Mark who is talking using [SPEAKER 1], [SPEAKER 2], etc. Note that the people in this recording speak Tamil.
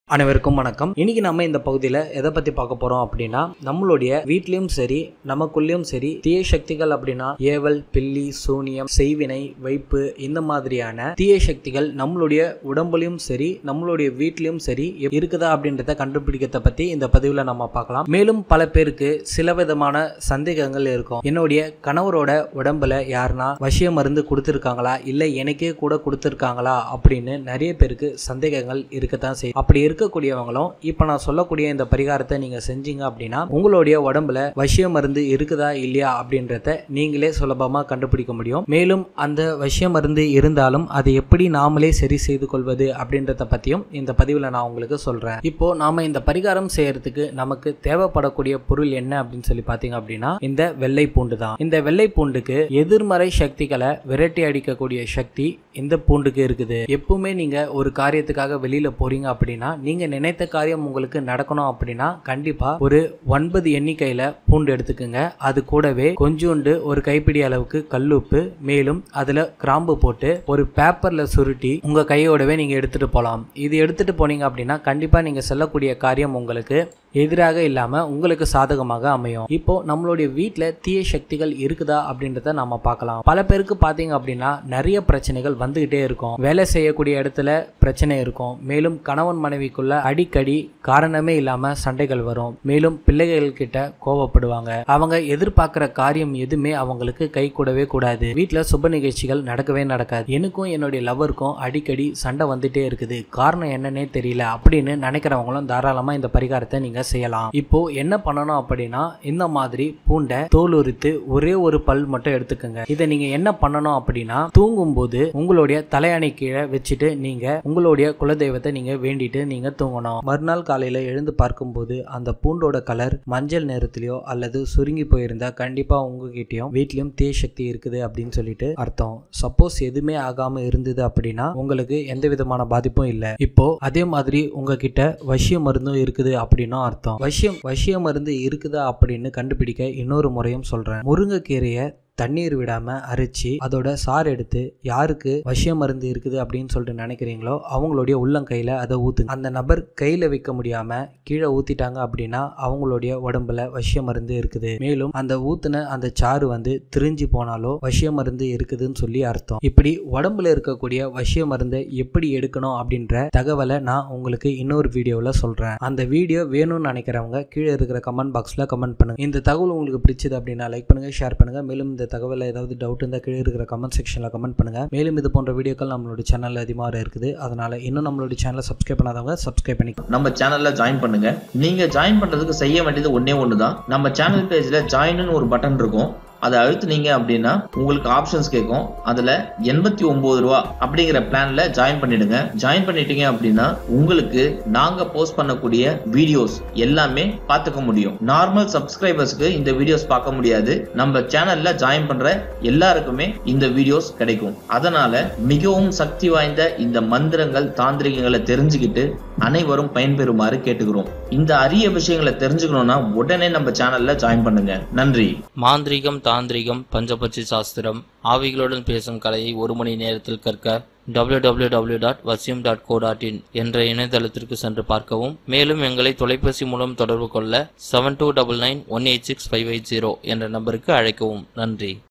[SPEAKER 1] அனைவருக்கும் வணக்கம் இன்னைக்கு நம்ம இந்த பகுதியில் எதை பத்தி பார்க்க போறோம் அப்படின்னா நம்மளுடைய வீட்லயும் சரி நமக்குள்ளேயும் சரி தீய சக்திகள் அப்படின்னா ஏவல் பில்லி சூனியம் செய்வினை வைப்பு இந்த மாதிரியான தீய சக்திகள் நம்மளுடைய உடம்புலயும் சரி நம்மளுடைய வீட்லயும் சரி எப்- இருக்குதா அப்படின்றத கண்டுபிடிக்கிறத பத்தி இந்த பதிவுல நம்ம பார்க்கலாம் மேலும் பல பேருக்கு சில விதமான சந்தேகங்கள் இருக்கும் என்னுடைய கணவரோட உடம்புல யாருன்னா வசிய மருந்து கொடுத்துருக்காங்களா இல்ல எனக்கே கூட கொடுத்துருக்காங்களா அப்படின்னு நிறைய பேருக்கு சந்தேகங்கள் இருக்கத்தான் செய்யும் அப்படி இருக்கக்கூடியவங்களும் இப்ப நான் சொல்லக்கூடிய இந்த பரிகாரத்தை நீங்க செஞ்சீங்க அப்படின்னா உங்களுடைய உடம்புல வசிய மருந்து இருக்குதா இல்லையா அப்படின்றத நீங்களே சுலபமா கண்டுபிடிக்க முடியும் மேலும் அந்த வசிய மருந்து இருந்தாலும் அதை எப்படி நாமளே சரி செய்து கொள்வது அப்படின்றத பத்தியும் இந்த பதிவுல நான் உங்களுக்கு சொல்றேன் இப்போ நாம இந்த பரிகாரம் செய்யறதுக்கு நமக்கு தேவைப்படக்கூடிய பொருள் என்ன அப்படின்னு சொல்லி பாத்தீங்க அப்படின்னா இந்த வெள்ளை பூண்டு தான் இந்த வெள்ளை பூண்டுக்கு எதிர்மறை சக்திகளை விரட்டி அடிக்கக்கூடிய சக்தி இந்த பூண்டுக்கு இருக்குது எப்பவுமே நீங்க ஒரு காரியத்துக்காக வெளியில போறீங்க அப்படின்னா நீங்க நினைத்த காரியம் உங்களுக்கு நடக்கணும் அப்படின்னா கண்டிப்பா ஒரு ஒன்பது எண்ணிக்கையில பூண்டு எடுத்துக்கோங்க அது கூடவே கொஞ்சோண்டு ஒரு கைப்பிடி அளவுக்கு கல்லுப்பு மேலும் அதுல கிராம்பு போட்டு ஒரு பேப்பர்ல சுருட்டி உங்க கையோடவே நீங்க எடுத்துட்டு போகலாம் இது எடுத்துட்டு போனீங்க அப்படின்னா கண்டிப்பா நீங்க செல்லக்கூடிய காரியம் உங்களுக்கு எதிராக இல்லாம உங்களுக்கு சாதகமாக அமையும் இப்போ நம்மளுடைய வீட்ல தீய சக்திகள் இருக்குதா அப்படின்றத நாம பார்க்கலாம் பல பேருக்கு பாத்தீங்க அப்படின்னா நிறைய பிரச்சனைகள் வந்துகிட்டே இருக்கும் வேலை செய்யக்கூடிய இடத்துல பிரச்சனை இருக்கும் மேலும் கணவன் மனைவிக்குள்ள அடிக்கடி காரணமே இல்லாம சண்டைகள் வரும் மேலும் பிள்ளைகள் கிட்ட கோவப்படுவாங்க அவங்க எதிர்பார்க்கிற காரியம் எதுவுமே அவங்களுக்கு கை கூடவே கூடாது வீட்ல சுப நிகழ்ச்சிகள் நடக்கவே நடக்காது எனக்கும் என்னுடைய லவருக்கும் அடிக்கடி சண்டை வந்துட்டே இருக்குது காரணம் என்னன்னே தெரியல அப்படின்னு நினைக்கிறவங்களும் தாராளமா இந்த பரிகாரத்தை நீங்க செய்யலாம் இப்போ என்ன பண்ணணும் அப்படின்னா இந்த மாதிரி பூண்டை தோல் உரித்து ஒரே ஒரு பல் மட்டும் எடுத்துக்கோங்க இதை நீங்க என்ன பண்ணணும் அப்படின்னா தூங்கும்போது உங்களுடைய தலையணை கீழே வச்சுட்டு நீங்க உங்களுடைய குலதெய்வத்தை நீங்க வேண்டிட்டு நீங்க தூங்கணும் மறுநாள் காலையில எழுந்து பார்க்கும்போது அந்த பூண்டோட கலர் மஞ்சள் நிறத்திலயோ அல்லது சுருங்கி போயிருந்தா கண்டிப்பா உங்ககிட்டயும் வீட்லயும் தீய சக்தி இருக்குது அப்படின்னு சொல்லிட்டு அர்த்தம் சப்போஸ் எதுவுமே ஆகாம இருந்தது அப்படின்னா உங்களுக்கு எந்த விதமான பாதிப்பும் இல்லை இப்போ அதே மாதிரி உங்ககிட்ட வசிய மருந்தும் இருக்குது அப்படின்னும் அர்த்தம் வசியம் வசிய மருந்து இருக்குதா அப்படின்னு கண்டுபிடிக்க இன்னொரு முறையும் சொல்றேன் முருங்கைக்கீரையை தண்ணீர் விடாம அரைச்சி அதோட சாறு எடுத்து யாருக்கு வசிய மருந்து இருக்குது அப்படின்னு சொல்லிட்டு நினைக்கிறீங்களோ அவங்களுடைய உள்ளங்கையில அதை ஊத்துங்க அந்த நபர் கையில வைக்க முடியாம கீழே ஊத்திட்டாங்க அப்படின்னா அவங்களுடைய உடம்புல வசிய மருந்து இருக்குது மேலும் அந்த ஊத்துன அந்த சாறு வந்து திரிஞ்சு போனாலோ வசிய மருந்து இருக்குதுன்னு சொல்லி அர்த்தம் இப்படி உடம்புல இருக்கக்கூடிய வசிய மருந்தை எப்படி எடுக்கணும் அப்படின்ற தகவலை நான் உங்களுக்கு இன்னொரு வீடியோவில் சொல்றேன் அந்த வீடியோ வேணும்னு நினைக்கிறவங்க கீழே இருக்கிற கமெண்ட் பாக்ஸ்ல கமெண்ட் பண்ணுங்க இந்த தகவல் உங்களுக்கு பிடிச்சது அப்படின்னா லைக் பண்ணுங்க ஷேர் பண்ணுங்க மேலும் இந்த தகவலில் ஏதாவது டவுட் இருந்தால் கீழே இருக்கிற கமெண்ட் செக்ஷனில் கமெண்ட் பண்ணுங்க மேலும் இது போன்ற வீடியோக்கள் நம்மளோட சேனலில் அதிகமாக இருக்குது அதனால இன்னும் நம்மளோட சேனலை சப்ஸ்கிரைப் பண்ணாதவங்க சப்ஸ்கிரைப் பண்ணி
[SPEAKER 2] நம்ம சேனல்ல ஜாயின் பண்ணுங்க நீங்க ஜாயின் பண்றதுக்கு செய்ய வேண்டியது ஒண்ணே ஒண்ணுதான் நம்ம சேனல் பேஜ்ல ஜாயின்னு ஒரு பட்டன் இருக்கும் அதை அழுத்துனீங்க அப்படின்னா உங்களுக்கு ஆப்ஷன்ஸ் கேட்கும் அதுல எண்பத்தி ஒன்பது ரூபா அப்படிங்கிற பிளான்ல ஜாயின் பண்ணிடுங்க ஜாயின் பண்ணிட்டீங்க அப்படின்னா உங்களுக்கு நாங்க போஸ்ட் பண்ணக்கூடிய வீடியோஸ் எல்லாமே பார்த்துக்க முடியும் நார்மல் சப்ஸ்கிரைபர்ஸ்க்கு இந்த வீடியோஸ் பார்க்க முடியாது நம்ம சேனல்ல ஜாயின் பண்ற எல்லாருக்குமே இந்த வீடியோஸ் கிடைக்கும் அதனால மிகவும் சக்தி வாய்ந்த இந்த மந்திரங்கள் தாந்திரிகங்களை தெரிஞ்சுக்கிட்டு அனைவரும் பயன்பெறுமாறு கேட்டுக்கிறோம் இந்த அரிய விஷயங்களை தெரிஞ்சுக்கணும்னா உடனே நம்ம சேனல்ல ஜாயின் பண்ணுங்க நன்றி
[SPEAKER 3] மாந்திரீகம் தாந்திரிகம் பஞ்சபட்சி சாஸ்திரம் ஆவிகளுடன் பேசும் கலையை ஒரு மணி நேரத்தில் கற்க www.vasyum.co.in டாட் வசியம் டாட் கோ டாட் இன் என்ற இணையதளத்திற்கு சென்று பார்க்கவும் மேலும் எங்களை தொலைபேசி மூலம் தொடர்பு கொள்ள seven two double nine one eight six five eight zero என்ற நம்பருக்கு அழைக்கவும் நன்றி